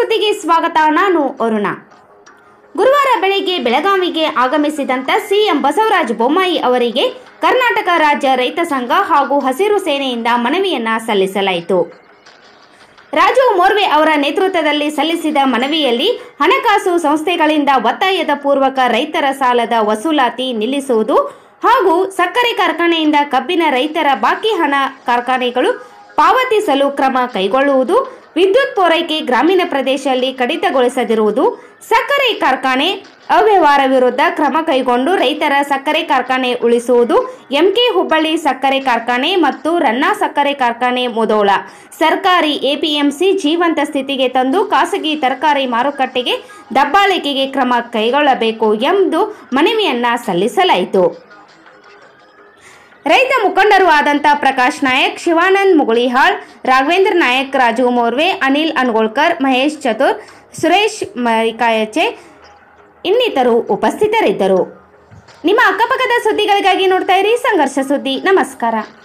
ಸುದ್ದಿಗೆ ಸ್ವಾಗತ ನಾನು ಅರುಣ ಗುರುವಾರ ಬೆಳಗ್ಗೆ ಬೆಳಗಾವಿಗೆ ಆಗಮಿಸಿದಂತ ಸಿಎಂ ಬಸವರಾಜ ಬೊಮ್ಮಾಯಿ ಅವರಿಗೆ ಕರ್ನಾಟಕ ರಾಜ್ಯ ರೈತ ಸಂಘ ಹಾಗೂ ಹಸಿರು ಸೇನೆಯಿಂದ ಮನವಿಯನ್ನ ಸಲ್ಲಿಸಲಾಯಿತು ರಾಜು ಮೋರ್ವೆ ಅವರ ನೇತೃತ್ವದಲ್ಲಿ ಸಲ್ಲಿಸಿದ ಮನವಿಯಲ್ಲಿ ಹಣಕಾಸು ಸಂಸ್ಥೆಗಳಿಂದ ಒತ್ತಾಯದ ಪೂರ್ವಕ ರೈತರ ಸಾಲದ ವಸೂಲಾತಿ ನಿಲ್ಲಿಸುವುದು ಹಾಗೂ ಸಕ್ಕರೆ ಕಾರ್ಖಾನೆಯಿಂದ ಕಬ್ಬಿನ ರೈತರ ಬಾಕಿ ಹಣ ಕಾರ್ಖಾನೆಗಳು ಪಾವತಿಸಲು ಕ್ರಮ ಕೈಗೊಳ್ಳುವುದು ವಿದ್ಯುತ್ ಪೂರೈಕೆ ಗ್ರಾಮೀಣ ಪ್ರದೇಶದಲ್ಲಿ ಕಡಿತಗೊಳಿಸದಿರುವುದು ಸಕ್ಕರೆ ಕಾರ್ಖಾನೆ ಅವ್ಯವಹಾರ ವಿರುದ್ಧ ಕ್ರಮ ಕೈಗೊಂಡು ರೈತರ ಸಕ್ಕರೆ ಕಾರ್ಖಾನೆ ಉಳಿಸುವುದು ಎಂಕೆ ಹುಬ್ಬಳ್ಳಿ ಸಕ್ಕರೆ ಕಾರ್ಖಾನೆ ಮತ್ತು ರನ್ನಾ ಸಕ್ಕರೆ ಕಾರ್ಖಾನೆ ಮುದೋಳ ಸರ್ಕಾರಿ ಎಪಿಎಂಸಿ ಜೀವಂತ ಸ್ಥಿತಿಗೆ ತಂದು ಖಾಸಗಿ ತರಕಾರಿ ಮಾರುಕಟ್ಟೆಗೆ ದಬ್ಬಾಳಿಕೆಗೆ ಕ್ರಮ ಕೈಗೊಳ್ಳಬೇಕು ಎಂದು ಮನವಿಯನ್ನ ಸಲ್ಲಿಸಲಾಯಿತು ರೈತ ಮುಖಂಡರು ಆದಂಥ ಪ್ರಕಾಶ್ ನಾಯಕ್ ಶಿವಾನಂದ್ ಮುಗುಳಿಹಾಳ್ ರಾಘವೇಂದ್ರ ನಾಯಕ್ ರಾಜು ಮೋರ್ವೆ ಅನಿಲ್ ಅನ್ಗೋಳ್ಕರ್ ಮಹೇಶ್ ಚತುರ್ ಸುರೇಶ್ ಮರಿಕಾಯಚೆ ಇನ್ನಿತರು ಉಪಸ್ಥಿತರಿದ್ದರು ನಿಮ್ಮ ಅಕ್ಕಪಕ್ಕದ ಸುದ್ದಿಗಳಿಗಾಗಿ ನೋಡ್ತಾ ಇರಿ ಸಂಘರ್ಷ ಸುದ್ದಿ ನಮಸ್ಕಾರ